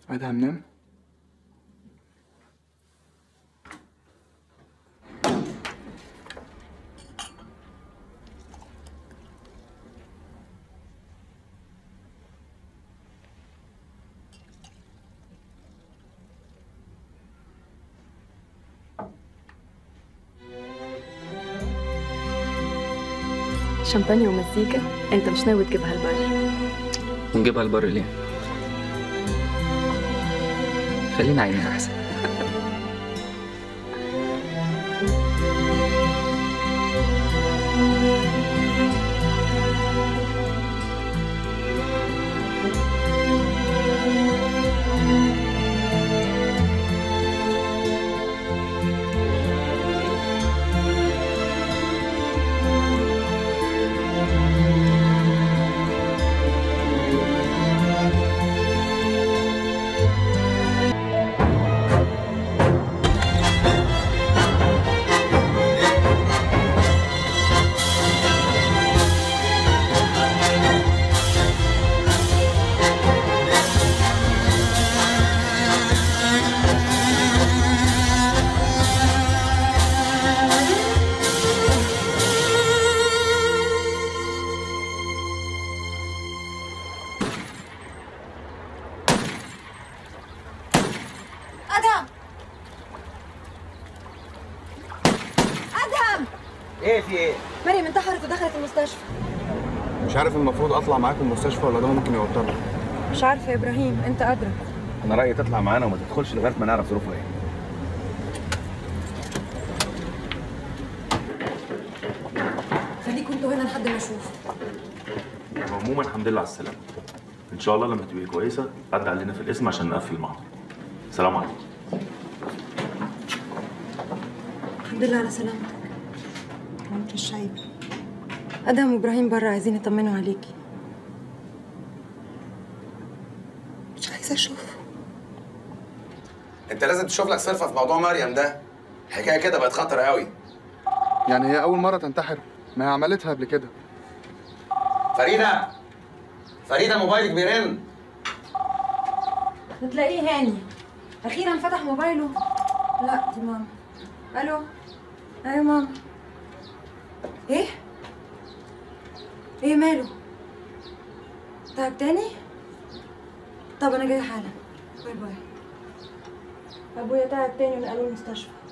ادهم نام شمبانيا ومزيكا انت مش ناوي تجيبها البر ونجيبها البر ليه؟ خلينا عايمين احسن ادهم ادهم ايه في ايه؟ مريم انتحرت ودخلت المستشفى مش عارف المفروض اطلع معاكم المستشفى ولا ده ممكن يوترني مش عارفه يا ابراهيم انت ادرى انا رايي تطلع معانا وما تدخلش لغايه ما نعرف ظروفها ايه خليكوا انتوا هنا لحد ما اشوف عموما الحمد لله على السلامة إن شاء الله لما تبقي كويسة عدى علينا في الاسم عشان نقفل المحضر سلام عليكم الحمد لله على سلامتك انت مش شايف ادهم وابراهيم بره عايزين يطمنوا عليكي مش عايزه اشوفه انت لازم تشوف لك صرفه في موضوع مريم ده الحكايه كده بقت خطر قوي يعني هي اول مره تنتحر ما هي عملتها قبل كده فريده فريده موبايلك بيرن بتلاقيه هاني اخيرا فتح موبايله لا دي ماما الو ايوه ماما ايه ايه ماله تعب تاني طب انا جايه حالا باي باي ابويا تعب تاني ونقلوه المستشفى